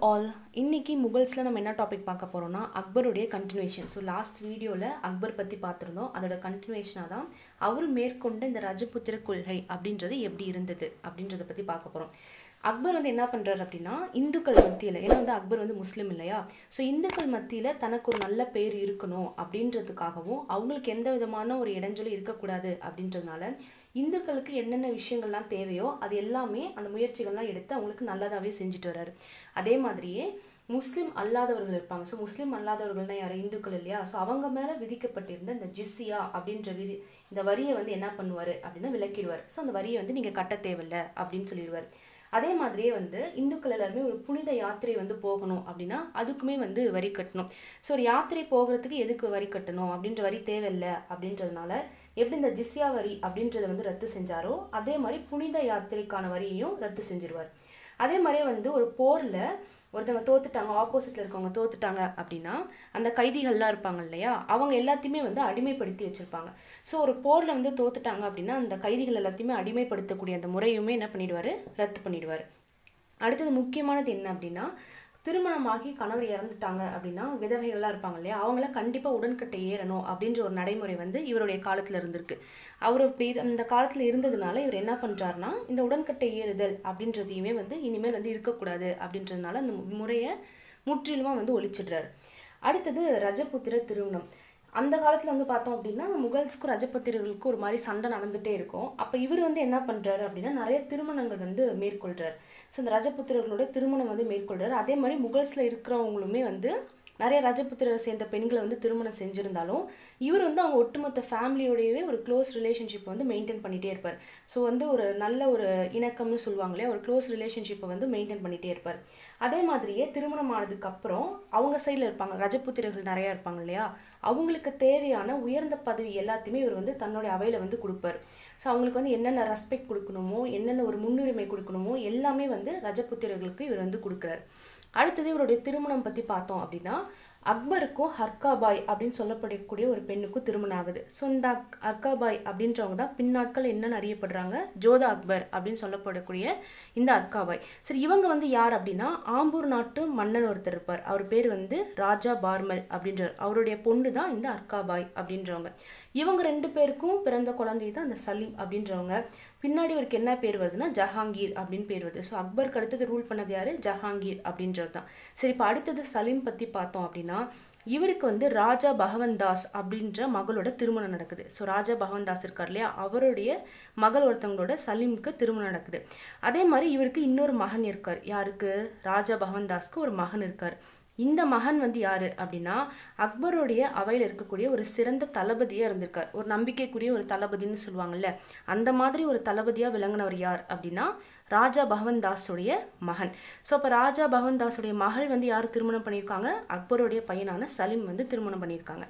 all இன்னைக்கு முகல்ஸில் நம்ம என்ன டாபிக் பார்க்க போகிறோம்னா அக்பருடைய கண்டினியூஷன் ஸோ லாஸ்ட் வீடியோவில் அக்பர் பற்றி பார்த்துருந்தோம் அதோட கண்டினியூஷனாக தான் அவர் மேற்கொண்ட இந்த ரஜபுத்திர கொள்கை அப்படின்றது எப்படி இருந்தது அப்படின்றத பற்றி பார்க்க போகிறோம் அக்பர் வந்து என்ன பண்ணுறாரு அப்படின்னா இந்துக்கள் மத்தியில் ஏன்னா வந்து அக்பர் வந்து முஸ்லீம் இல்லையா ஸோ இந்துக்கள் மத்தியில் தனக்கு ஒரு நல்ல பேர் இருக்கணும் அப்படின்றதுக்காகவும் அவங்களுக்கு எந்த விதமான ஒரு இடைஞ்சலும் இருக்கக்கூடாது அப்படின்றதுனால இந்துக்களுக்கு என்னென்ன விஷயங்கள்லாம் தேவையோ அது எல்லாமே அந்த முயற்சிகள்லாம் எடுத்து அவங்களுக்கு நல்லதாகவே செஞ்சுட்டு வர்றாரு அதே மாதிரியே முஸ்லீம் அல்லாதவர்கள் இருப்பாங்க ஸோ முஸ்லீம் அல்லாதவர்கள்னா யார் இந்துக்கள் இல்லையா ஸோ அவங்க மேலே விதிக்கப்பட்டிருந்த இந்த ஜிஸ்ஸியா அப்படின்ற விதி இந்த வரியை வந்து என்ன பண்ணுவார் அப்படின்னா விலக்கிடுவார் ஸோ அந்த வரியை வந்து நீங்கள் கட்ட தேவையில்ல அப்படின்னு சொல்லிடுவார் அதே மாதிரியே வந்து இந்துக்கள் எல்லாருமே ஒரு புனித யாத்திரை வந்து போகணும் அப்படின்னா அதுக்குமே வந்து வரி கட்டணும் ஸோ ஒரு யாத்திரை போகிறதுக்கு எதுக்கு வரி கட்டணும் அப்படின்ற வரி தேவையில்லை அப்படின்றதுனால எப்படி இந்த ஜிஸ்யா வரி அப்படின்றத வந்து ரத்து செஞ்சாரோ அதே மாதிரி புனித யாத்திரைக்கான வரியையும் ரத்து செஞ்சிருவார் அதே மாதிரியே வந்து ஒரு போரில் ஒருத்தவங்க தோத்துட்டாங்க ஆப்போசிட்டில் இருக்கவங்க தோத்துட்டாங்க அப்படின்னா அந்த கைதிகள்லாம் இருப்பாங்க இல்லையா அவங்க எல்லாத்தையுமே வந்து அடிமைப்படுத்தி வச்சுருப்பாங்க ஸோ ஒரு போரில் வந்து தோத்துட்டாங்க அப்படின்னா அந்த கைதிகள் எல்லாத்தையுமே அடிமைப்படுத்தக்கூடிய அந்த முறையுமே என்ன பண்ணிடுவார் ரத்து பண்ணிடுவார் அடுத்தது முக்கியமானது என்ன அப்படின்னா திருமணமாகி கணவர் இறந்துட்டாங்க அப்படின்னா விதவைகள்லாம் இருப்பாங்க இல்லையா அவங்கள கண்டிப்பாக உடன்கட்டை ஏறணும் அப்படின்ற ஒரு நடைமுறை வந்து இவருடைய காலத்தில் இருந்திருக்கு அவர் அப்படி அந்த காலத்தில் இருந்ததுனால இவர் என்ன பண்ணுறாருனா இந்த உடன்கட்டை ஏறுதல் அப்படின்றதையுமே வந்து இனிமேல் வந்து இருக்கக்கூடாது அப்படின்றதுனால அந்த முறையை முற்றிலுமாக வந்து ஒழிச்சிடுறாரு அடுத்தது ரஜபுத்திர திருமணம் அந்த காலத்தில் வந்து பார்த்தோம் அப்படின்னா முகல்ஸ்க்கும் ரஜபத்திரர்களுக்கும் ஒரு மாதிரி சண்டை நடந்துகிட்டே இருக்கும் அப்போ இவர் வந்து என்ன பண்ணுறாரு அப்படின்னா நிறைய திருமணங்கள் வந்து மேற்கொள்கிறார் ஸோ இந்த ரஜபுத்திரர்களோட திருமணம் வந்து மேற்கொள்கிறார் அதே மாதிரி முகல்ஸில் இருக்கிறவங்களுமே வந்து நிறைய ரஜபுத்திரரை சேர்ந்த பெண்களை வந்து திருமணம் செஞ்சுருந்தாலும் இவர் வந்து அவங்க ஒட்டுமொத்த ஃபேமிலியோடையவே ஒரு க்ளோஸ் ரிலேஷன்ஷிப்பை வந்து மெயின்டைன் பண்ணிகிட்டே இருப்பார் ஸோ வந்து ஒரு நல்ல ஒரு இணக்கம்னு சொல்லுவாங்களே ஒரு க்ளோஸ் ரிலேஷன்ஷிப்பை வந்து மெயின்டைன் பண்ணிகிட்டே இருப்பார் அதே மாதிரியே திருமணம் ஆனதுக்கப்புறம் அவங்க சைடில் இருப்பாங்க ரஜபுத்திரர்கள் நிறையா இருப்பாங்க இல்லையா அவங்களுக்கு தேவையான உயர்ந்த பதவி எல்லாத்தையுமே இவர் வந்து தன்னுடைய அவையில் வந்து கொடுப்பார் ஸோ அவங்களுக்கு வந்து என்னென்ன ரெஸ்பெக்ட் கொடுக்கணுமோ என்னென்ன ஒரு முன்னுரிமை கொடுக்கணுமோ எல்லாமே வந்து ரஜபுத்திரர்களுக்கு இவர் வந்து கொடுக்குறாரு அடுத்தது இவருடைய திருமணம் பற்றி பார்த்தோம் அப்படின்னா அக்பருக்கும் ஹர்காபாய் அப்படின்னு சொல்லப்படக்கூடிய ஒரு பெண்ணுக்கும் திருமணம் ஆகுது ஸோ இந்த அக் ஹர்காபாய் அப்படின்றவங்க தான் பின்னாட்கள் என்னென்னு அறியப்படுறாங்க ஜோதா அக்பர் அப்படின்னு சொல்லப்படக்கூடிய இந்த அர்காபாய் சரி இவங்க வந்து யார் அப்படின்னா ஆம்பூர் நாட்டு மன்னன் ஒருத்தர் இருப்பார் அவர் பேர் வந்து ராஜா பார்மல் அப்படின்றவர் அவருடைய பொண்ணு தான் இந்த அர்காபாய் அப்படின்றவங்க இவங்க ரெண்டு பேருக்கும் பிறந்த குழந்தை தான் இந்த சலீம் அப்படின்றவங்க பின்னாடி அவருக்கு என்ன பேர் வருதுன்னா ஜஹாங்கீர் அப்படின்னு பேர் வருது ஸோ அக்பருக்கு அடுத்தது ரூல் பண்ணது யாரு ஜஹாங்கீர் அப்படின்றது தான் சரி இப்போ அடுத்தது சலீம் பற்றி பார்த்தோம் அப்படின்னா இவருக்கு வந்து ராஜா பகவந்தாஸ் அப்படின்ற மகளோட திருமணம் நடக்குது ஸோ ராஜா பகவந்தாஸ் இருக்கார் இல்லையா அவருடைய மகள் ஒருத்தவங்களோட சலீமுக்கு திருமணம் நடக்குது அதே மாதிரி இவருக்கு இன்னொரு மகன் இருக்கார் யாருக்கு ராஜா பகவந்தாஸ்க்கு ஒரு மகன் இருக்கார் இந்த மகன் வந்து யாரு அப்படின்னா அக்பருடைய அவையில் இருக்கக்கூடிய ஒரு சிறந்த தளபதியாக இருந்திருக்கார் ஒரு நம்பிக்கைக்குரிய ஒரு தளபதின்னு சொல்லுவாங்கல்ல அந்த மாதிரி ஒரு தளபதியாக விளங்கினவர் யார் அப்படின்னா ராஜா பகவன்தாஸுடைய மகன் ஸோ அப்போ ராஜா பகவன்தாஸுடைய மகள் வந்து யார் திருமணம் பண்ணியிருக்காங்க அக்பருடைய பையனான சலீம் வந்து திருமணம் பண்ணியிருக்காங்க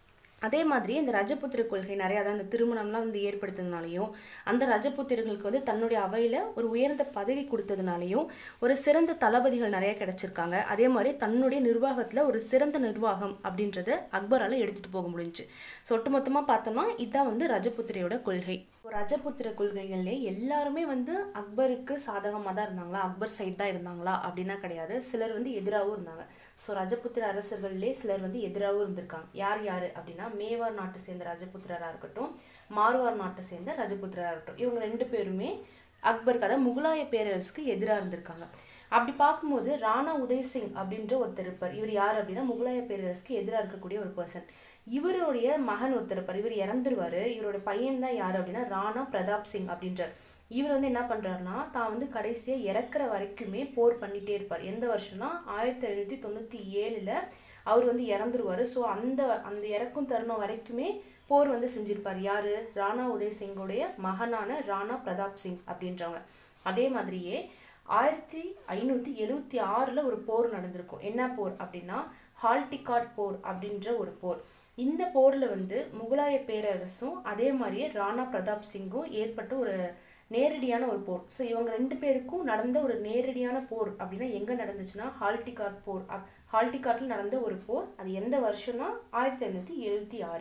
அதே மாதிரி இந்த ரஜபுத்திர கொள்கை நிறையா தான் இந்த திருமணம்லாம் வந்து ஏற்படுத்துறதுனாலையும் அந்த ரஜபுத்திரர்களுக்கு வந்து தன்னுடைய அவையில் ஒரு உயர்ந்த பதவி கொடுத்ததுனாலையும் ஒரு சிறந்த தளபதிகள் நிறைய கிடைச்சிருக்காங்க அதே மாதிரி தன்னுடைய நிர்வாகத்தில் ஒரு சிறந்த நிர்வாகம் அப்படின்றத அக்பரால் எடுத்துகிட்டு போக முடிஞ்சு ஸோ ஒட்டுமொத்தமாக பார்த்தோம்னா இதுதான் வந்து ரஜபுத்திரையோட கொள்கை ரஜபுத்திர கொள்கைகள்லே எல்லாருமே வந்து அக்பருக்கு சாதகமாக தான் இருந்தாங்களா அக்பர் சைட் தான் இருந்தாங்களா அப்படின்னா கிடையாது சிலர் வந்து எதிராகவும் இருந்தாங்க ஸோ ரஜபுத்திர அரசர்கள்லே சிலர் வந்து எதிராகவும் இருந்திருக்காங்க யார் யார் அப்படின்னா மேவார் நாட்டை சேர்ந்த ரஜபுத்திரராக இருக்கட்டும் மார்வார் நாட்டை சேர்ந்த ரஜபுத்திரராக இருக்கட்டும் இவங்க ரெண்டு பேருமே அக்பருக்கு அதாவது முகலாய பேரரசுக்கு எதிராக இருந்திருக்காங்க அப்படி பார்க்கும்போது ராணா உதய் சிங் அப்படின்ற ஒருத்தர் இருப்பார் இவர் யார் அப்படின்னா முகலாய பேரரசுக்கு எதிராக இருக்கக்கூடிய ஒரு பர்சன் இவருடைய மகன் ஒருத்தர் இருப்பார் இவர் இறந்துருவாரு இவரோட பையன் தான் யார் அப்படின்னா ராணா பிரதாப் சிங் அப்படின்றார் இவர் வந்து என்ன பண்ணுறாருனா தான் வந்து கடைசியாக இறக்குற வரைக்குமே போர் பண்ணிகிட்டே இருப்பார் எந்த வருஷம்னா ஆயிரத்தி ஐநூற்றி தொண்ணூற்றி ஏழில் அவர் வந்து இறந்துருவார் ஸோ அந்த அந்த இறக்கும் தருணம் வரைக்குமே போர் வந்து செஞ்சிருப்பார் யார் ராணா உதய் சிங்கோடைய மகனான ராணா பிரதாப் சிங் அப்படின்றவங்க அதே மாதிரியே ஆயிரத்தி ஐநூற்றி எழுவத்தி ஆறில் ஒரு போர் நடந்திருக்கும் என்ன போர் அப்படின்னா ஹால்டிகாட் போர் அப்படின்ற ஒரு போர் இந்த போரில் வந்து முகலாய பேரரசும் அதே மாதிரியே ராணா பிரதாப் சிங்கும் ஏற்பட்ட ஒரு நேரடியான ஒரு போர் ஸோ இவங்க ரெண்டு பேருக்கும் நடந்த ஒரு நேரடியான போர் அப்படின்னா எங்கே நடந்துச்சுன்னா ஹால்டிகாட் போர் அப் ஹால்டிகாட்டில் நடந்த ஒரு போர் அது எந்த வருஷம்னா ஆயிரத்தி ஐநூற்றி எழுபத்தி ஆறு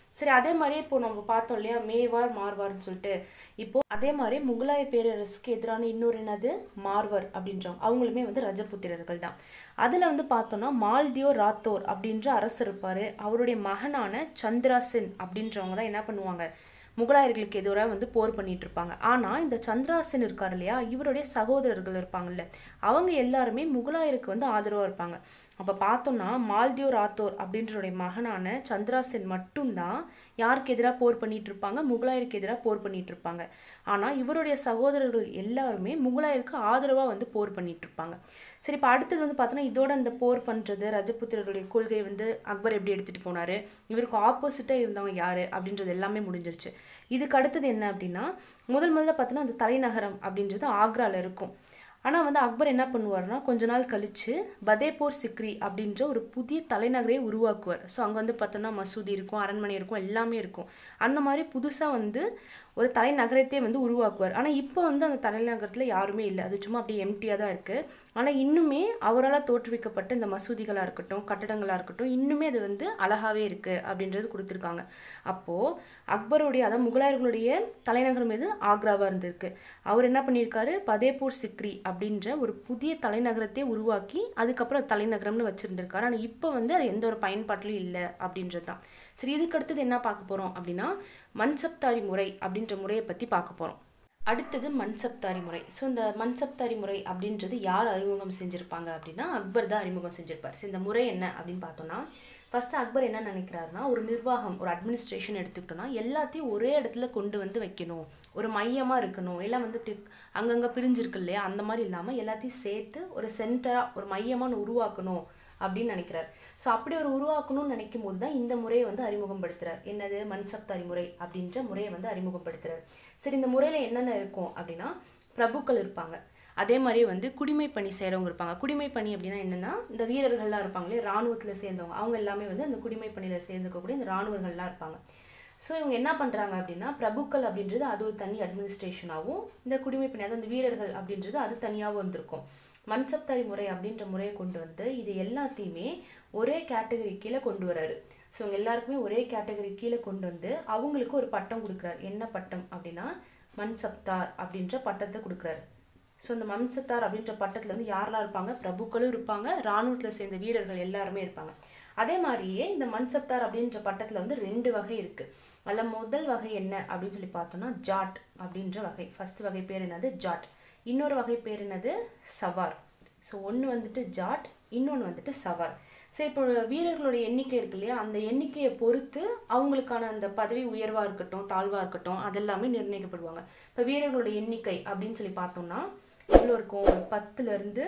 சரி அதே மாதிரி இப்போ நம்ம பார்த்தோம் இல்லையா மேவார் மார்வார்னு சொல்லிட்டு இப்போ அதே மாதிரி முகலாய பேரரசுக்கு எதிரான இன்னொரு என்னது மார்வர் அப்படின்றவங்க அவங்களுமே வந்து ரஜபுத்திரர்கள் தான் அதில் வந்து பார்த்தோம்னா மால்தியோ ராத்தோர் அப்படின்ற அரசர் இருப்பார் அவருடைய மகனான சந்திராசென் அப்படின்றவங்க தான் என்ன பண்ணுவாங்க முகலாயர்களுக்கு எதிராக வந்து போர் பண்ணிட்டு இருப்பாங்க ஆனால் இந்த சந்திராசன் இருக்கார் இல்லையா இவருடைய சகோதரர்கள் இருப்பாங்கல்ல அவங்க எல்லாருமே முகலாயருக்கு வந்து ஆதரவாக இருப்பாங்க அப்போ பார்த்தோம்னா மால்தியோ ராத்தோர் அப்படின்றடைய மகனான சந்திராசென் மட்டும்தான் யாருக்கு எதிராக போர் பண்ணிட்டு இருப்பாங்க முகலாயருக்கு எதிராக போர் பண்ணிட்டு இருப்பாங்க ஆனால் இவருடைய சகோதரர்கள் எல்லாருமே முகலாயருக்கு ஆதரவாக வந்து போர் பண்ணிட்டு இருப்பாங்க சரி இப்போ அடுத்தது வந்து பார்த்தோன்னா இதோட இந்த போர் பண்ணுறது ரஜபுத்திரருடைய கொள்கை வந்து அக்பர் எப்படி எடுத்துகிட்டு போனார் இவருக்கு ஆப்போசிட்டாக இருந்தவங்க யார் அப்படின்றது எல்லாமே முடிஞ்சிருச்சு இதுக்கு அடுத்தது என்ன அப்படின்னா முதல் முதல்ல பார்த்தோன்னா அந்த தலைநகரம் அப்படின்றது ஆக்ராவில் இருக்கும் ஆனால் வந்து அக்பர் என்ன பண்ணுவார்னா கொஞ்ச நாள் கழித்து பதேபூர் சிக்ரி அப்படின்ற ஒரு புதிய தலைநகரை உருவாக்குவார் ஸோ அங்கே வந்து பார்த்தோன்னா மசூதி இருக்கும் அரண்மனை இருக்கும் எல்லாமே இருக்கும் அந்த மாதிரி புதுசாக வந்து ஒரு தலைநகரத்தையே வந்து உருவாக்குவார் ஆனால் இப்போ வந்து அந்த தலைநகரத்தில் யாருமே இல்லை அது சும்மா அப்படியே எம்டியாக தான் இருக்குது ஆனால் இன்னுமே அவரால் தோற்றுவிக்கப்பட்ட இந்த மசூதிகளாக இருக்கட்டும் கட்டடங்களாக இருக்கட்டும் இன்னுமே அது வந்து அழகாகவே இருக்குது அப்படின்றது கொடுத்துருக்காங்க அப்போது அக்பருடைய அதாவது முகலாயர்களுடைய தலைநகரம் எது ஆக்ராவாக இருந்திருக்கு அவர் என்ன பண்ணியிருக்காரு பதேபூர் சிக்ரி அப்படின்ற ஒரு புதிய தலைநகரத்தை உருவாக்கி அதுக்கப்புறம் தலைநகரம்னு வச்சுருந்துருக்காரு ஆனால் இப்போ வந்து அது எந்த ஒரு பயன்பாட்டிலும் இல்லை அப்படின்றது தான் சரி இதுக்கு அடுத்தது என்ன பார்க்க போகிறோம் அப்படின்னா மன்சப்தாரி முறை அப்படின்ற முறையை பற்றி பார்க்க போகிறோம் அடுத்தது மன்சப்தாரி முறை ஸோ இந்த மன்சப்தாரி முறை அப்படின்றது யார் அறிமுகம் செஞ்சுருப்பாங்க அப்படின்னா அக்பர் தான் அறிமுகம் செஞ்சிருப்பார் ஸோ இந்த முறை என்ன அப்படின்னு பார்த்தோம்னா ஃபஸ்ட்டு அக்பர் என்ன நினைக்கிறாருன்னா ஒரு நிர்வாகம் ஒரு அட்மினிஸ்ட்ரேஷன் எடுத்துக்கிட்டோம்னா எல்லாத்தையும் ஒரே இடத்துல கொண்டு வந்து வைக்கணும் ஒரு மையமாக இருக்கணும் எல்லாம் வந்து இப்படி அங்கங்கே பிரிஞ்சிருக்கு இல்லையா அந்த மாதிரி இல்லாமல் எல்லாத்தையும் சேர்த்து ஒரு சென்டராக ஒரு மையமாக உருவாக்கணும் அப்படின்னு நினைக்கிறார் ஸோ அப்படி ஒரு உருவாக்கணும்னு நினைக்கும் போது தான் இந்த முறையை வந்து அறிமுகப்படுத்துறார் என்னது மன்சப்தாரி முறை அப்படின்ற முறையை வந்து அறிமுகப்படுத்துறார் சரி இந்த முறையில் என்னென்ன இருக்கும் அப்படின்னா பிரபுக்கள் இருப்பாங்க அதே மாதிரி வந்து குடிமை பணி செய்கிறவங்க இருப்பாங்க குடிமை பணி அப்படின்னா என்னென்னா இந்த வீரர்கள்லாம் இருப்பாங்களே இராணுவத்தில் சேர்ந்தவங்க அவங்க எல்லாமே வந்து அந்த குடிமை பணியில் சேர்ந்துக்கக்கூடிய இந்த இராணுவர்கள்லாம் இருப்பாங்க ஸோ இவங்க என்ன பண்ணுறாங்க அப்படின்னா பிரபுக்கள் அப்படின்றது அது ஒரு தனி அட்மினிஸ்ட்ரேஷனாகவும் இந்த குடிமை பணி அதாவது அந்த வீரர்கள் அப்படின்றது அது தனியாகவும் இருந்திருக்கும் மன்சப்தாரி முறை அப்படின்ற முறையை கொண்டு வந்து இது எல்லாத்தையுமே ஒரே கேட்டகரி கீழே கொண்டு வராரு ஸோ இவங்க எல்லாருக்குமே ஒரே கேட்டகரி கீழே கொண்டு வந்து அவங்களுக்கு ஒரு பட்டம் கொடுக்குறாரு என்ன பட்டம் அப்படின்னா மன்சப்தார் அப்படின்ற பட்டத்தை கொடுக்குறாரு ஸோ இந்த மன்சத்தார் அப்படின்ற பட்டத்தில் வந்து யாரெல்லாம் இருப்பாங்க பிரபுக்களும் இருப்பாங்க இராணுவத்தில் சேர்ந்த வீரர்கள் எல்லாருமே இருப்பாங்க அதே மாதிரியே இந்த மன்சப்தார் அப்படின்ற பட்டத்தில் வந்து ரெண்டு வகை இருக்குது அதில் முதல் வகை என்ன அப்படின்னு சொல்லி பார்த்தோம்னா ஜாட் அப்படின்ற வகை ஃபர்ஸ்ட் வகை பேர் என்னது ஜாட் இன்னொரு வகை பேர் என்னது சவார் ஸோ ஒன்று வந்துட்டு ஜாட் இன்னொன்று வந்துட்டு சவார் சரி இப்போ வீரர்களுடைய எண்ணிக்கை இருக்கு இல்லையா அந்த எண்ணிக்கையை பொறுத்து அவங்களுக்கான அந்த பதவி உயர்வாக இருக்கட்டும் தாழ்வாக இருக்கட்டும் அதெல்லாமே நிர்ணயிக்கப்படுவாங்க இப்போ வீரர்களுடைய எண்ணிக்கை அப்படின்னு சொல்லி பார்த்தோம்னா எவ்வளோ இருக்கும் ஒரு பத்துலேருந்து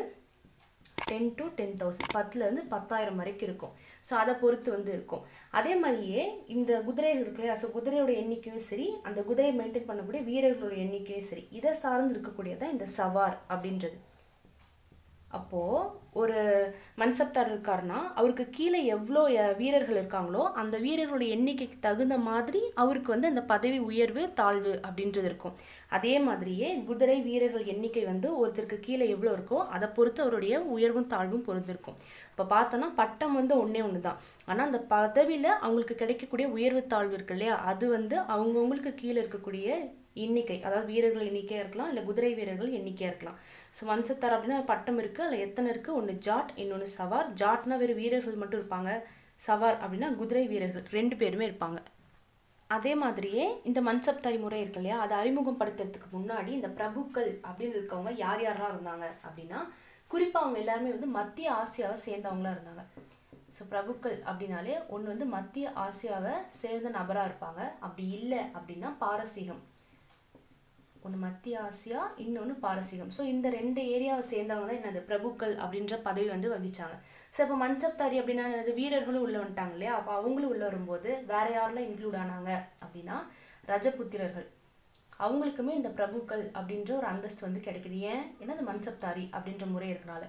டென் டு டென் தௌசண்ட் பத்துலேருந்து பத்தாயிரம் வரைக்கும் இருக்கும் ஸோ அதை பொறுத்து வந்து இருக்கும் அதே மாதிரியே இந்த குதிரை இருக்கு இல்லையா ஸோ குதிரையோட எண்ணிக்கையும் சரி அந்த குதிரையை மெயின்டைன் பண்ணக்கூடிய வீரர்களோட எண்ணிக்கையும் சரி இதை சார்ந்து இருக்கக்கூடியதான் இந்த சவார் அப்படின்றது அப்போது ஒரு மன்சப்தார் இருக்காருன்னா அவருக்கு கீழே எவ்வளோ அஹ், வீரர்கள் இருக்காங்களோ அந்த வீரர்களுடைய எண்ணிக்கைக்கு தகுந்த மாதிரி அவருக்கு வந்து அந்த பதவி உயர்வு தாழ்வு அப்படின்றது இருக்கும் அதே மாதிரியே குதிரை வீரர்கள் எண்ணிக்கை வந்து ஒருத்தருக்கு கீழே எவ்வளோ இருக்கோ அதை பொறுத்து அவருடைய உயர்வும் தாழ்வும் பொறுத்திருக்கும் இப்போ பார்த்தோன்னா பட்டம் வந்து ஒன்றே ஒன்று தான் ஆனால் அந்த பதவியில் அவங்களுக்கு கிடைக்கக்கூடிய உயர்வு தாழ்வு இருக்கு இல்லையா அது வந்து அவங்கவுங்களுக்கு கீழே இருக்கக்கூடிய எண்ணிக்கை அதாவது வீரர்கள் எண்ணிக்கையாக இருக்கலாம் இல்லை குதிரை வீரர்கள் எண்ணிக்கையாக இருக்கலாம் ஸோ வம்சத்தார் அப்படின்னா பட்டம் இருக்குது அதில் எத்தனை இருக்குது ஒன்று ஜாட் இன்னொன்று சவார் ஜாட்னா வெறும் வீரர்கள் மட்டும் இருப்பாங்க சவார் அப்படின்னா குதிரை வீரர்கள் ரெண்டு பேருமே இருப்பாங்க அதே மாதிரியே இந்த மன்சப்தாரி முறை இருக்கு இல்லையா அதை அறிமுகப்படுத்துறதுக்கு முன்னாடி இந்த பிரபுக்கள் அப்படின்னு இருக்கவங்க யார் யாரெல்லாம் இருந்தாங்க அப்படின்னா குறிப்பாக அவங்க எல்லாருமே வந்து மத்திய ஆசியாவை சேர்ந்தவங்களா இருந்தாங்க ஸோ பிரபுக்கள் அப்படின்னாலே ஒன்று வந்து மத்திய ஆசியாவை சேர்ந்த நபராக இருப்பாங்க அப்படி இல்லை அப்படின்னா பாரசீகம் ஒன்று மத்திய ஆசியா இன்னொன்று பாரசீகம் ஸோ இந்த ரெண்டு ஏரியாவை சேர்ந்தவங்க தான் என்னது பிரபுக்கள் அப்படின்ற பதவி வந்து வகிச்சாங்க ஸோ இப்போ மன்சப்தாரி அப்படின்னா என்னது வீரர்களும் உள்ள வந்துட்டாங்க இல்லையா அப்போ அவங்களும் உள்ள வரும்போது வேற யாரெல்லாம் இன்க்ளூட் ஆனாங்க அப்படின்னா ரஜபுத்திரர்கள் அவங்களுக்குமே இந்த பிரபுக்கள் அப்படின்ற ஒரு அந்தஸ்து வந்து கிடைக்குது ஏன் ஏன்னா இந்த மன்சப்தாரி அப்படின்ற முறை இருக்கனால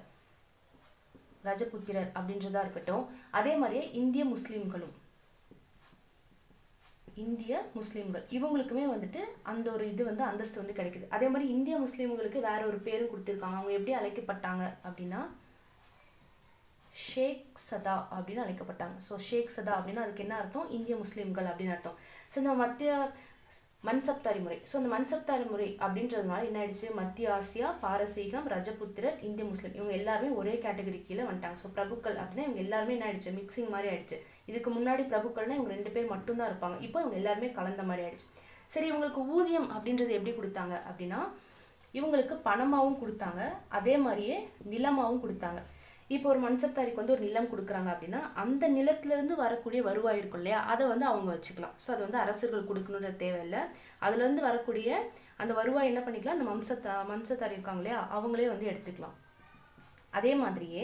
ரஜபுத்திரர் அப்படின்றதா இருக்கட்டும் அதே மாதிரியே இந்திய முஸ்லீம்களும் இந்திய முஸ்லீம்கள் இவங்களுக்குமே வந்துட்டு அந்த ஒரு இது வந்து அந்தஸ்து வந்து கிடைக்குது அதே மாதிரி இந்திய முஸ்லீம்களுக்கு வேற ஒரு பேரும் கொடுத்துருக்காங்க அவங்க எப்படி அழைக்கப்பட்டாங்க அப்படின்னா ஷேக் சதா அப்படின்னு அழைக்கப்பட்டாங்க ஸோ ஷேக் சதா அப்படின்னா அதுக்கு என்ன அர்த்தம் இந்திய முஸ்லீம்கள் அப்படின்னு அர்த்தம் ஸோ இந்த மத்திய மன்சப்தாரி முறை ஸோ இந்த மன்சப்தாரி முறை அப்படின்றதுனால என்ன ஆயிடுச்சு மத்திய ஆசியா பாரசீகம் ரஜபுத்திரர் இந்திய முஸ்லீம் இவங்க எல்லாருமே ஒரே கேட்டகரி கீழே வந்துட்டாங்க ஸோ பிரபுக்கள் அப்படின்னா இவங்க எல்லாருமே என்ன ஆயிடுச்சு மிக்சிங் மாதிரி ஆயிடுச்சு இதுக்கு முன்னாடி பிரபுக்கள்னா இவங்க ரெண்டு பேர் மட்டும்தான் இருப்பாங்க இப்போ இவங்க எல்லாருமே கலந்த மாதிரி ஆயிடுச்சு சரி இவங்களுக்கு ஊதியம் அப்படின்றது எப்படி கொடுத்தாங்க அப்படின்னா இவங்களுக்கு பணமாகவும் கொடுத்தாங்க அதே மாதிரியே நிலமாகவும் கொடுத்தாங்க இப்போ ஒரு மன்சப்தாரிக்கு வந்து ஒரு நிலம் கொடுக்குறாங்க அப்படின்னா அந்த நிலத்திலேருந்து வரக்கூடிய வருவாய் இருக்கும் இல்லையா அதை வந்து அவங்க வச்சுக்கலாம் ஸோ அது வந்து அரசர்கள் கொடுக்கணுன்ற தேவையில்லை அதுலேருந்து வரக்கூடிய அந்த வருவாய் என்ன பண்ணிக்கலாம் அந்த மம்சத்தா மம்சத்தாரி இருக்காங்க இல்லையா அவங்களே வந்து எடுத்துக்கலாம் அதே மாதிரியே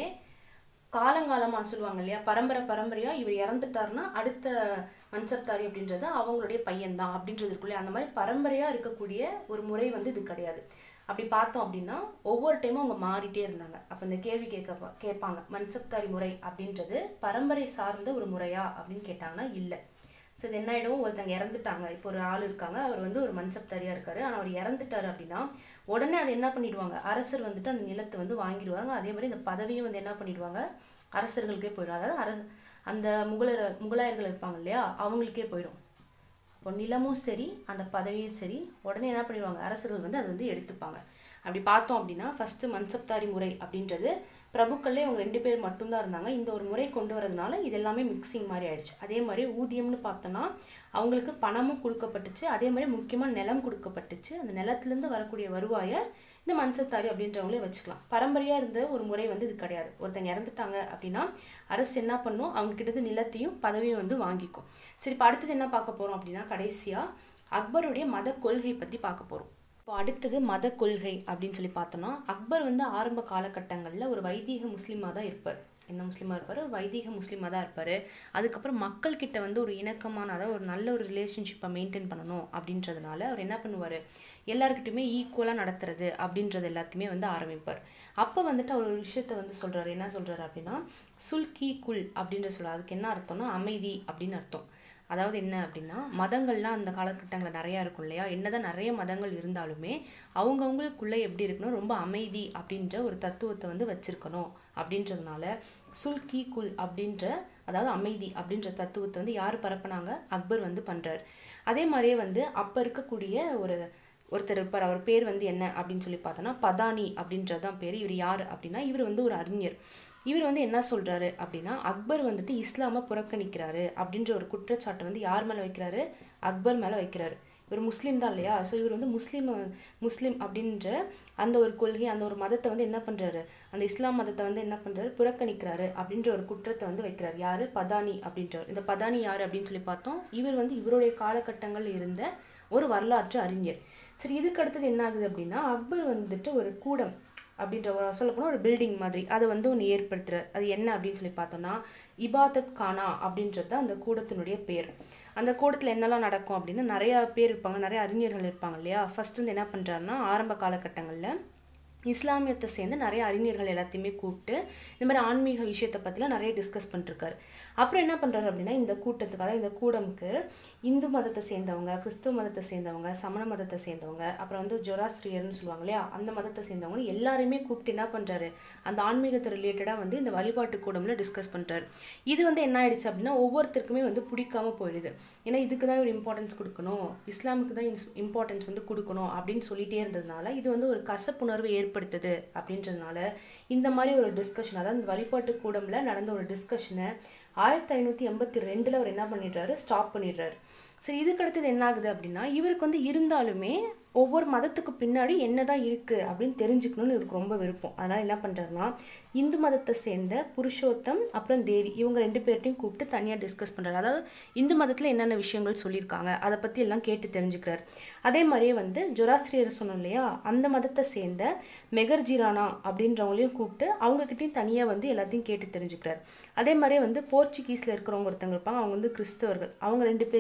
காலங்காலமாக சொல்லுவாங்க இல்லையா பரம்பரை பரம்பரையாக இவர் இறந்துட்டாருன்னா அடுத்த மன்சப்தாரி அப்படின்றது அவங்களுடைய பையன்தான் அப்படின்றது இருக்குல்லையா அந்த மாதிரி பரம்பரையாக இருக்கக்கூடிய ஒரு முறை வந்து இது கிடையாது அப்படி பார்த்தோம் அப்படின்னா ஒவ்வொரு டைமும் அவங்க மாறிட்டே இருந்தாங்க அப்போ இந்த கேள்வி கேட்க கேட்பாங்க மன்சப்தாரி முறை அப்படின்றது பரம்பரை சார்ந்த ஒரு முறையா அப்படின்னு கேட்டாங்கன்னா இல்லை ஸோ இது என்ன ஆகிடும் ஒருத்தங்க இறந்துட்டாங்க இப்போ ஒரு ஆள் இருக்காங்க அவர் வந்து ஒரு மன்சப்தாரியாக இருக்காரு ஆனால் அவர் இறந்துட்டாரு அப்படின்னா உடனே அதை என்ன பண்ணிடுவாங்க அரசர் வந்துட்டு அந்த நிலத்தை வந்து வாங்கிடுவாங்க அதே மாதிரி இந்த பதவியும் வந்து என்ன பண்ணிடுவாங்க அரசர்களுக்கே போயிடும் அதாவது அரச அந்த முகலர் முகலாயர்கள் இருப்பாங்க இல்லையா அவங்களுக்கே போயிடும் இப்போ நிலமும் சரி அந்த பதவியும் சரி உடனே என்ன பண்ணிடுவாங்க அரசர்கள் வந்து அதை வந்து எடுத்துப்பாங்க அப்படி பார்த்தோம் அப்படின்னா ஃபஸ்ட்டு மன்சப்தாரி முறை அப்படின்றது பிரபுக்கள்லே அவங்க ரெண்டு பேர் மட்டும்தான் இருந்தாங்க இந்த ஒரு முறை கொண்டு வரதுனால இது எல்லாமே மிக்சிங் மாதிரி ஆயிடுச்சு அதே மாதிரி ஊதியம்னு பார்த்தோன்னா அவங்களுக்கு பணமும் கொடுக்கப்பட்டுச்சு அதே மாதிரி முக்கியமாக நிலம் கொடுக்கப்பட்டுச்சு அந்த நிலத்துலேருந்து வரக்கூடிய வருவாயை இந்த மன்சப்தாரி அப்படின்றவங்களே வச்சுக்கலாம் பரம்பரையாக இருந்த ஒரு முறை வந்து இது கிடையாது ஒருத்தங்க இறந்துட்டாங்க அப்படின்னா அரசு என்ன பண்ணும் அவங்க கிட்ட நிலத்தையும் பதவியும் வந்து வாங்கிக்கும் சரி இப்போ அடுத்தது என்ன பார்க்க போகிறோம் அப்படின்னா கடைசியாக அக்பருடைய மத கொள்கை பற்றி பார்க்க போகிறோம் இப்போ அடுத்தது மத கொள்கை அப்படின்னு சொல்லி பார்த்தோம்னா அக்பர் வந்து ஆரம்ப காலகட்டங்களில் ஒரு வைதீக முஸ்லீமாக தான் இருப்பார் என்ன முஸ்லீமாக இருப்பார் வைதீக முஸ்லீமாக தான் இருப்பார் அதுக்கப்புறம் மக்கள்கிட்ட வந்து ஒரு இணக்கமான அதாவது ஒரு நல்ல ஒரு ரிலேஷன்ஷிப்பை மெயின்டைன் பண்ணணும் அப்படின்றதுனால அவர் என்ன பண்ணுவார் எல்லாருக்கிட்டையுமே ஈக்குவலாக நடத்துறது அப்படின்றது எல்லாத்தையுமே வந்து ஆரம்பிப்பார் அப்போ வந்துட்டு அவர் ஒரு விஷயத்த வந்து சொல்கிறாரு என்ன சொல்கிறாரு அப்படின்னா சுல் கி குல் அப்படின்ற சொல்கிறார் அதுக்கு என்ன அர்த்தம்னா அமைதி அப்படின்னு அர்த்தம் அதாவது என்ன அப்படின்னா மதங்கள்லாம் அந்த காலகட்டங்களில் நிறையா இருக்கும் இல்லையா என்னதான் நிறைய மதங்கள் இருந்தாலுமே அவங்கவுங்களுக்குள்ளே எப்படி இருக்கணும் ரொம்ப அமைதி அப்படின்ற ஒரு தத்துவத்தை வந்து வச்சிருக்கணும் அப்படின்றதுனால சுல்கி குல் அப்படின்ற அதாவது அமைதி அப்படின்ற தத்துவத்தை வந்து யார் பரப்புனாங்க அக்பர் வந்து பண்ணுறார் அதே மாதிரியே வந்து அப்போ இருக்கக்கூடிய ஒரு ஒருத்தர் இருப்பார் அவர் பேர் வந்து என்ன அப்படின்னு சொல்லி பார்த்தோன்னா பதானி அப்படின்றது தான் பேர் இவர் யார் அப்படின்னா இவர் வந்து ஒரு அறிஞர் இவர் வந்து என்ன சொல்றாரு அப்படின்னா அக்பர் வந்துட்டு இஸ்லாமை புறக்கணிக்கிறாரு அப்படின்ற ஒரு குற்றச்சாட்டை வந்து யார் மேலே வைக்கிறாரு அக்பர் மேலே வைக்கிறாரு இவர் முஸ்லீம் தான் இல்லையா ஸோ இவர் வந்து முஸ்லீம் முஸ்லீம் அப்படின்ற அந்த ஒரு கொள்கை அந்த ஒரு மதத்தை வந்து என்ன பண்ணுறாரு அந்த இஸ்லாம் மதத்தை வந்து என்ன பண்ணுறாரு புறக்கணிக்கிறாரு அப்படின்ற ஒரு குற்றத்தை வந்து வைக்கிறார் யார் பதானி அப்படின்றவர் இந்த பதானி யார் அப்படின்னு சொல்லி பார்த்தோம் இவர் வந்து இவருடைய காலகட்டங்களில் இருந்த ஒரு வரலாற்று அறிஞர் சரி இதுக்கு அடுத்தது என்ன ஆகுது அப்படின்னா அக்பர் வந்துட்டு ஒரு கூடம் அப்படின்ற ஒரு சொல்லப்போனால் ஒரு பில்டிங் மாதிரி அதை வந்து ஒன்று ஏற்படுத்துறார் அது என்ன அப்படின்னு சொல்லி பார்த்தோம்னா இபாதத் கானா அப்படின்றது தான் அந்த கூடத்தினுடைய பேர் அந்த கூடத்தில் என்னெல்லாம் நடக்கும் அப்படின்னா நிறையா பேர் இருப்பாங்க நிறைய அறிஞர்கள் இருப்பாங்க இல்லையா ஃபர்ஸ்ட் வந்து என்ன பண்ணுறாருன்னா ஆரம்ப காலகட்டங்களில் இஸ்லாமியத்தை சேர்ந்து நிறைய அறிஞர்கள் எல்லாத்தையுமே கூப்பிட்டு இந்த மாதிரி ஆன்மீக விஷயத்தை பற்றிலாம் நிறைய டிஸ்கஸ் பண்ணிருக்காரு அப்புறம் என்ன பண்ணுறாரு அப்படின்னா இந்த கூட்டத்துக்கு அதாவது இந்த கூடம்க்கு இந்து மதத்தை சேர்ந்தவங்க கிறிஸ்துவ மதத்தை சேர்ந்தவங்க சமண மதத்தை சேர்ந்தவங்க அப்புறம் வந்து ஜொராஸ்ட்ரியர்னு சொல்லுவாங்க இல்லையா அந்த மதத்தை சேர்ந்தவங்க எல்லாருமே கூப்பிட்டு என்ன பண்ணுறாரு அந்த ஆன்மீகத்தை ரிலேட்டடாக வந்து இந்த வழிபாட்டு கூடம்ல டிஸ்கஸ் பண்ணுறாரு இது வந்து என்ன ஆயிடுச்சு அப்படின்னா ஒவ்வொருத்தருக்குமே வந்து பிடிக்காம போயிடுது ஏன்னா இதுக்கு தான் ஒரு இம்பார்ட்டன்ஸ் கொடுக்கணும் இஸ்லாமுக்கு தான் இம்பார்ட்டன்ஸ் வந்து கொடுக்கணும் அப்படின்னு சொல்லிட்டே இருந்ததுனால இது வந்து ஒரு கசப்புணர்வு ஏற்படுத்துது அப்படின்றதுனால இந்த மாதிரி ஒரு டிஸ்கஷன் அதாவது இந்த வழிபாட்டு கூடம்ல நடந்த ஒரு டிஸ்கஷனை ஆயிரத்தி ஐநூற்றி எண்பத்தி ரெண்டில் அவர் என்ன பண்ணிடுறாரு ஸ்டாப் பண்ணிடுறாரு சரி இதுக்கு அடுத்தது என்ன ஆகுது அப்படின்னா இவருக்கு வந்து இருந்தாலுமே ஒவ்வொரு மதத்துக்கு பின்னாடி என்னதான் இருக்கு அப்படின்னு தெரிஞ்சுக்கணும்னு இவருக்கு ரொம்ப விருப்பம் அதனால என்ன பண்றாருன்னா இந்து மதத்தை சேர்ந்த புருஷோத்தம் அப்புறம் தேவி இவங்க ரெண்டு பேர்ட்டையும் கூப்பிட்டு தனியாக டிஸ்கஸ் பண்றாரு அதாவது இந்து மதத்தில் என்னென்ன விஷயங்கள் சொல்லியிருக்காங்க அதை பற்றி எல்லாம் கேட்டு தெரிஞ்சுக்கிறாரு அதே மாதிரியே வந்து ஜொராஸ்ட்ரியர் சொன்னோம் இல்லையா அந்த மதத்தை சேர்ந்த மெகர்ஜிரானா அப்படின்றவங்களையும் கூப்பிட்டு அவங்கக்கிட்டையும் தனியாக வந்து எல்லாத்தையும் கேட்டு தெரிஞ்சுக்கிறாரு அதே மாதிரியே வந்து போர்ச்சுகீஸில் இருக்கிறவங்க ஒருத்தவங்க இருப்பாங்க அவங்க வந்து கிறிஸ்தவர்கள் அவங்க ரெண்டு பேர் யாரு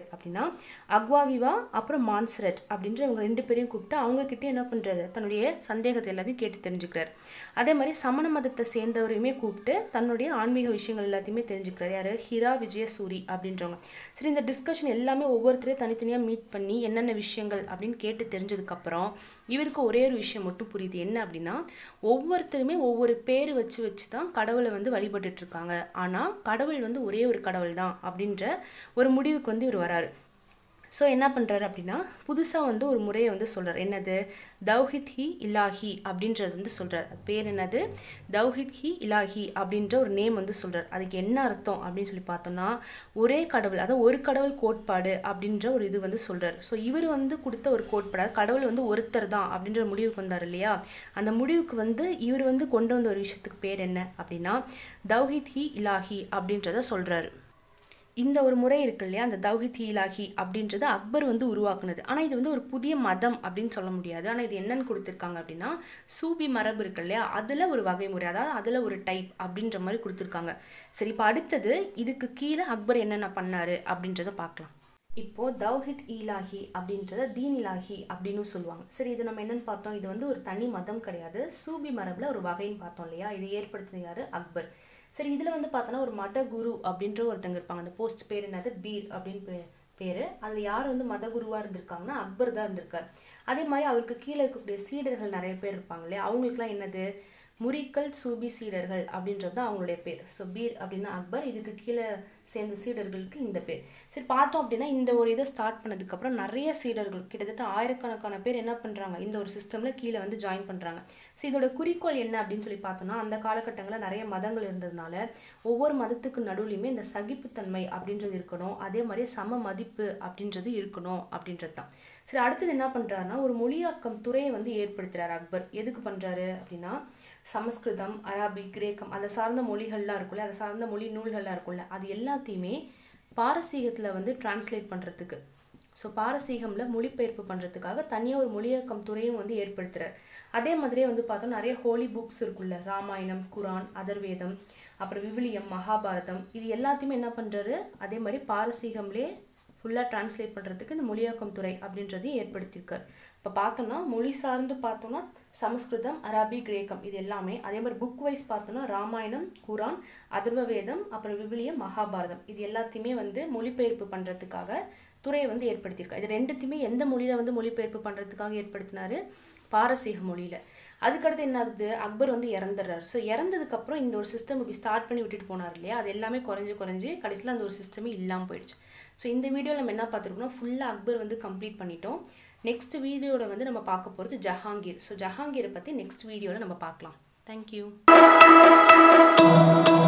அப்படின்னா அக்வாவிவா அப்புறம் மான்சரட் அப்படின்ற இவங்க ரெண்டு பேரையும் கூப்பிட்டு அவங்கக்கிட்ட என்ன பண்ணுறாரு தன்னுடைய சந்தேகத்தை எல்லாத்தையும் கேட்டு தெரிஞ்சுக்கிறார் அதே மாதிரி சமண மதத்தை சேர்ந்தவரையுமே கூப்பிட்டு தன்னுடைய ஆன்மீக விஷயங்கள் எல்லாத்தையுமே தெரிஞ்சுக்கிறார் யார் ஹிரா விஜயசூரி அப்படின்றவங்க சரி இந்த டிஸ்கஷன் எல்லாமே ஒவ்வொருத்தரையும் தனித்தனியாக மீட் பண்ணி என்னென்ன விஷயங்கள் அப்படின்னு கேட்டு தெரிஞ்சதுக்கப்புறம் இவருக்கு ஒரே ஒரு விஷயம் மட்டும் புரியுது என்ன அப்படின்னா ஒவ்வொருத்தருமே ஒவ்வொரு பேர் வச்சு வச்சு தான் கடவுளை வந்து வழிபட்டுட்டு இருக்காங்க ஆனால் கடவுள் வந்து ஒரே ஒரு கடவுள் தான் அப்படின்ற ஒரு முடிவுக்கு வந்து இவர் வராரு ஸோ என்ன பண்ணுறாரு அப்படின்னா புதுசாக வந்து ஒரு முறையை வந்து சொல்கிறார் என்னது தௌஹித் ஹி இலாஹி அப்படின்றது வந்து சொல்கிறார் பேர் என்னது தௌஹித் ஹி இலாஹி அப்படின்ற ஒரு நேம் வந்து சொல்கிறார் அதுக்கு என்ன அர்த்தம் அப்படின்னு சொல்லி பார்த்தோம்னா ஒரே கடவுள் அதாவது ஒரு கடவுள் கோட்பாடு அப்படின்ற ஒரு இது வந்து சொல்கிறார் ஸோ இவர் வந்து கொடுத்த ஒரு கோட்பாடு கடவுள் வந்து ஒருத்தர் தான் அப்படின்ற முடிவுக்கு வந்தார் இல்லையா அந்த முடிவுக்கு வந்து இவர் வந்து கொண்டு வந்த ஒரு விஷயத்துக்கு பேர் என்ன அப்படின்னா தௌஹித் ஹி இலாஹி அப்படின்றத சொல்கிறாரு இந்த ஒரு முறை இருக்கு இல்லையா அந்த தௌஹித் இலாஹி அப்படின்றது அக்பர் வந்து உருவாக்குனது ஆனால் இது வந்து ஒரு புதிய மதம் அப்படின்னு சொல்ல முடியாது ஆனால் இது என்னன்னு கொடுத்துருக்காங்க அப்படின்னா சூபி மரபு இருக்கு இல்லையா அதில் ஒரு வகை முறை அதாவது அதில் ஒரு டைப் அப்படின்ற மாதிரி கொடுத்துருக்காங்க சரி இப்போ அடுத்தது இதுக்கு கீழே அக்பர் என்னென்ன பண்ணாரு அப்படின்றத பார்க்கலாம் இப்போ தௌஹித் இலாஹி அப்படின்றத தீன் இலாஹி அப்படின்னு சொல்லுவாங்க சரி இது நம்ம என்னன்னு பார்த்தோம் இது வந்து ஒரு தனி மதம் கிடையாது சூபி மரபில் ஒரு வகைன்னு பார்த்தோம் இல்லையா இதை ஏற்படுத்தின யாரு அக்பர் சரி இதில் வந்து பார்த்தோன்னா ஒரு மத குரு அப்படின்ற ஒருத்தங்க இருப்பாங்க அந்த போஸ்ட் பேர் என்னது பீர் அப்படின்னு பே பேர் அதில் யார் வந்து மத குருவாக இருந்திருக்காங்கன்னா அக்பர் தான் இருந்திருக்கார் அதே மாதிரி அவருக்கு கீழே இருக்கக்கூடிய சீடர்கள் நிறைய பேர் இருப்பாங்க இல்லையா அவங்களுக்குலாம் என்னது முரிக்கல் சூபி சீடர்கள் அப்படின்றது தான் அவங்களுடைய பேர் ஸோ பீர் அப்படின்னா அக்பர் இதுக்கு கீழே சேர்ந்த சீடர்களுக்கு இந்த பேர் சரி பார்த்தோம் அப்படின்னா இந்த ஒரு இதை ஸ்டார்ட் பண்ணதுக்கப்புறம் நிறைய சீடர்கள் கிட்டத்தட்ட ஆயிரக்கணக்கான பேர் என்ன பண்ணுறாங்க இந்த ஒரு சிஸ்டமில் கீழே வந்து ஜாயின் பண்ணுறாங்க ஸோ இதோட குறிக்கோள் என்ன அப்படின்னு சொல்லி பார்த்தோம்னா அந்த காலகட்டங்களில் நிறைய மதங்கள் இருந்ததுனால ஒவ்வொரு மதத்துக்கு நடுவுலையுமே இந்த சகிப்புத்தன்மை அப்படின்றது இருக்கணும் அதே மாதிரி சம மதிப்பு அப்படின்றது இருக்கணும் அப்படின்றது தான் சரி அடுத்தது என்ன பண்ணுறாருன்னா ஒரு மொழியாக்கம் துறையை வந்து ஏற்படுத்துகிறார் அக்பர் எதுக்கு பண்ணுறாரு அப்படின்னா சமஸ்கிருதம் அரபிக் கிரேக்கம் அதை சார்ந்த மொழிகள்லாம் இருக்குல்ல அதை சார்ந்த மொழி நூல்கள்லாம் இருக்குல்ல அது எல்லாத்தையுமே பாரசீகத்தில் வந்து டிரான்ஸ்லேட் பண்ணுறதுக்கு ஸோ பாரசீகமில் மொழிபெயர்ப்பு பண்ணுறதுக்காக தனியாக ஒரு மொழியாக்கம் துறையும் வந்து ஏற்படுத்துகிறார் அதே மாதிரியே வந்து பார்த்தோம் நிறைய ஹோலி புக்ஸ் இருக்குல்ல ராமாயணம் குரான் அதர்வேதம் அப்புறம் விவிலியம் மகாபாரதம் இது எல்லாத்தையுமே என்ன பண்ணுறாரு அதே மாதிரி பாரசீகம்லே ஃபுல்லாக டிரான்ஸ்லேட் பண்ணுறதுக்கு இந்த மொழியாக்கம் துறை அப்படின்றதையும் ஏற்படுத்தியிருக்கார் இப்போ பார்த்தோம்னா மொழி சார்ந்து பார்த்தோம்னா சமஸ்கிருதம் அரபி கிரேக்கம் இது எல்லாமே அதே மாதிரி புக் வைஸ் பார்த்தோம்னா ராமாயணம் குரான் அதர்வ வேதம் அப்புறம் விவிலியம் மகாபாரதம் இது எல்லாத்தையுமே வந்து மொழிபெயர்ப்பு பண்ணுறதுக்காக துறையை வந்து ஏற்படுத்தியிருக்காரு இது ரெண்டுத்தையுமே எந்த மொழியில் வந்து மொழிபெயர்ப்பு பண்ணுறதுக்காக ஏற்படுத்தினாரு பாரசீக மொழியில் அதுக்கடுத்து என்ன ஆகுது அக்பர் வந்து இறந்துடுறாரு ஸோ இறந்ததுக்கப்புறம் இந்த ஒரு சிஸ்டம் இப்படி ஸ்டார்ட் பண்ணி விட்டுட்டு போனார் இல்லையா அது எல்லாமே குறைஞ்சு குறைஞ்சு கடைசியில் அந்த ஒரு சிஸ்டமே இல்லாமல் போயிடுச்சு ஸோ இந்த வீடியோவில் நம்ம என்ன பார்த்துருக்கோம்னா ஃபுல்லாக அக்பர் வந்து கம்ப்ளீட் பண்ணிட்டோம் நெக்ஸ்ட் வீடியோட வந்து நம்ம பார்க்க போகிறது ஜஹாங்கீர் ஸோ ஜஹாங்கீரை பற்றி நெக்ஸ்ட் வீடியோவில் நம்ம பார்க்கலாம் தேங்க்யூ